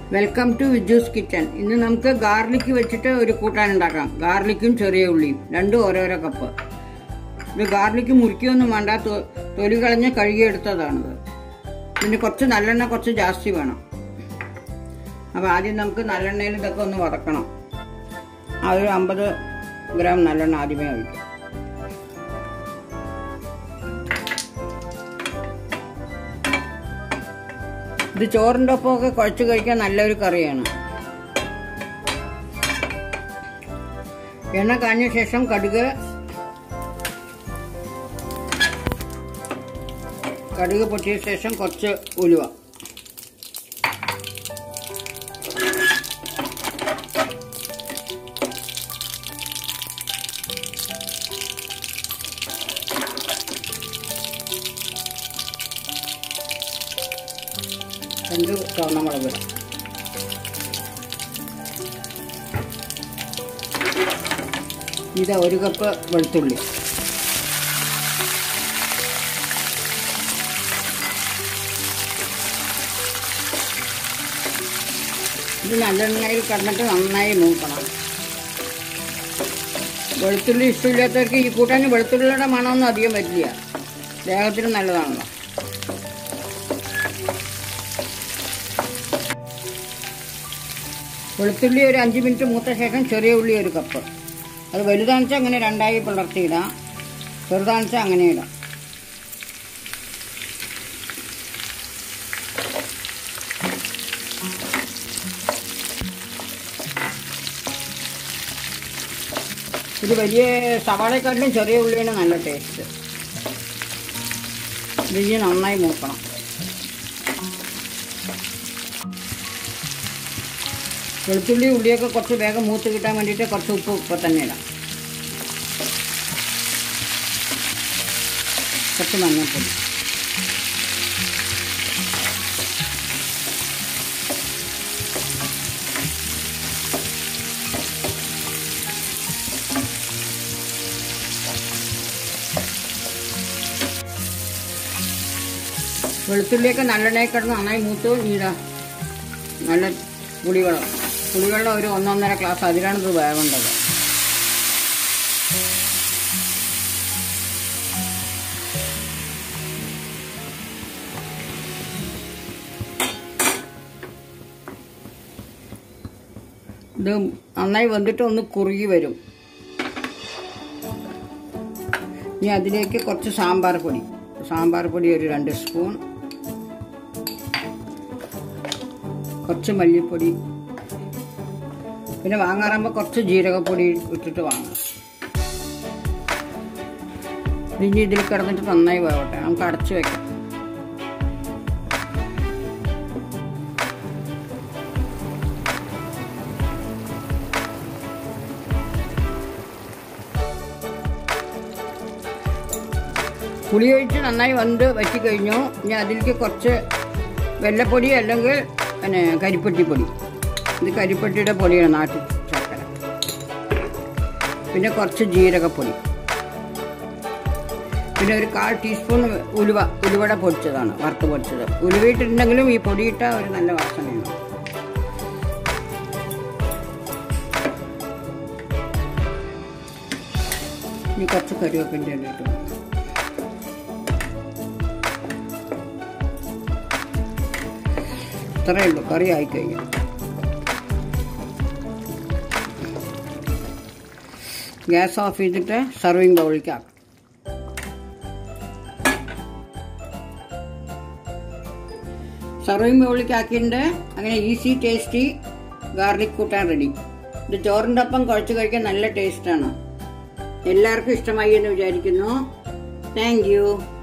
welcome to വിജൂസ് kitchen ഇന്ന് നമുക്ക് garlic വെച്ചിട്ട് ഒരു കൂട്ടാൻ ഉണ്ടാക്കാം ഗാർലിക്കും ചെറിയ ഉള്ളിയും രണ്ടും ഓരോരോ കപ്പ് ഇത് ഗാർലിക്ക് മുറിക്കൊന്നും വേണ്ട തൊ- തൊലി കളഞ്ഞ് കഴുകിയെടുത്തതാണിത് പിന്നെ കുറച്ച് നല്ലെണ്ണ കുറച്ച് ജാസ്തി വേണം അപ്പോൾ ആദ്യം നമുക്ക് നല്ലെണ്ണയിൽ ഇതൊക്കെ ഒന്ന് വറക്കണം അതൊരു അമ്പത് ഗ്രാം നല്ലെണ്ണ ആദ്യമേ ഒഴിക്കാം ഇത് ചോറിൻ്റെ ഒപ്പമൊക്കെ കുഴച്ച് കഴിക്കാൻ നല്ലൊരു കറിയാണ് എണ്ണ കാഞ്ഞ ശേഷം കടുക് കടുക് പൊട്ടിയ ശേഷം കുറച്ച് ഉലുവ രണ്ട് ചുവന്ന മുളക് ഇടാം ഇത് ഒരു കപ്പ് വെളുത്തുള്ളി ഇത് നല്ലെണ്ണയിൽ കിടന്നിട്ട് നന്നായി മൂക്കണം വെളുത്തുള്ളി ഇഷ്ടമില്ലാത്തവർക്ക് ഈ കൂട്ടാൻ വെളുത്തുള്ളിയുടെ മണമൊന്നും അധികം വരില്ല ദേഹത്തിന് നല്ലതാണല്ലോ വെളുത്തുള്ളി ഒരു അഞ്ച് മിനിറ്റ് മൂത്ത ശേഷം ചെറിയ ഉള്ളി ഒരു കപ്പ് അത് വലുതാണെച്ചാൽ അങ്ങനെ രണ്ടായി പിളർത്തിയിടാം ചെറുതാണെച്ചാൽ അങ്ങനെ ഇടാം ഇത് വലിയ സവാളയെക്കാട്ടിലും ചെറിയ ഉള്ളിയാണ് നല്ല ടേസ്റ്റ് ഇത് നന്നായി മൂക്കണം വെളുത്തുള്ളി ഉള്ളിയൊക്കെ കുറച്ച് വേഗം മൂത്ത് കിട്ടാൻ വേണ്ടിയിട്ട് കുറച്ച് ഉപ്പ് ഇപ്പം തന്നെ ഇടാം കുറച്ച് മഞ്ഞൾപ്പൊടി വെളുത്തുള്ളിയൊക്കെ നല്ലെണ്ണയിൽ കിടന്ന് നന്നായി മൂത്ത് നീടാ നല്ല പുളിവെള്ളം പുളിവെള്ളം ഒരു ഒന്നൊന്നര ഗ്ലാസ് അതിലാണ് ഇത് വേവേണ്ടത് ഇത് നന്നായി വെന്തിട്ട് ഒന്ന് കുറുകി വരും ഇനി അതിലേക്ക് കുറച്ച് സാമ്പാർ പൊടി സാമ്പാർ പൊടി ഒരു രണ്ട് സ്പൂൺ കുറച്ച് മല്ലിപ്പൊടി പിന്നെ വാങ്ങാറാകുമ്പോൾ കുറച്ച് ജീരകപ്പൊടി ഇട്ടിട്ട് വാങ്ങാം ഇനി ഇതിൽ കിടന്നിട്ട് നന്നായി വേവട്ടെ നമുക്ക് അടച്ചു വെക്കാം പുളി ഒഴിച്ച് നന്നായി വന്ന് വറ്റിക്കഴിഞ്ഞു ഇനി അതിലേക്ക് കുറച്ച് വെള്ളപ്പൊടി അല്ലെങ്കിൽ പിന്നെ കരിപ്പട്ടിപ്പൊടി ഇത് കരിപ്പട്ടിയുടെ പൊടിയാണ് നാട്ടിൽ ശർക്കര പിന്നെ കുറച്ച് ജീരകപ്പൊടി പിന്നെ ഒരു കാൽ ടീസ്പൂൺ ഉലുവ ഉലുവട പൊടിച്ചതാണ് വറുത്ത് പൊടിച്ചത് ഉലുവ ഇട്ടിട്ടുണ്ടെങ്കിലും ഈ പൊടിയിട്ട ഒരു നല്ല വാസനയാണ് ഇനി കുറച്ച് കരുവേപ്പിൻ്റെ ഇട്ടു ഇത്രയേ ഉള്ളൂ കറി ആയിക്കഴിഞ്ഞു ഗ്യാസ് ഓഫ് ചെയ്തിട്ട് സർവിങ് ബൗളിലേക്ക് ആക്കാം സർവിങ് ബൗളിലേക്ക് ആക്കിയിട്ടുണ്ട് അങ്ങനെ ഈസി ടേസ്റ്റി ഗാർലിക് കൂട്ടാൻ റെഡി ഇത് ചോറിൻ്റെ ഒപ്പം കുഴച്ച് കഴിക്കാൻ നല്ല ടേസ്റ്റാണ് എല്ലാവർക്കും ഇഷ്ടമായി എന്ന് വിചാരിക്കുന്നു താങ്ക് യു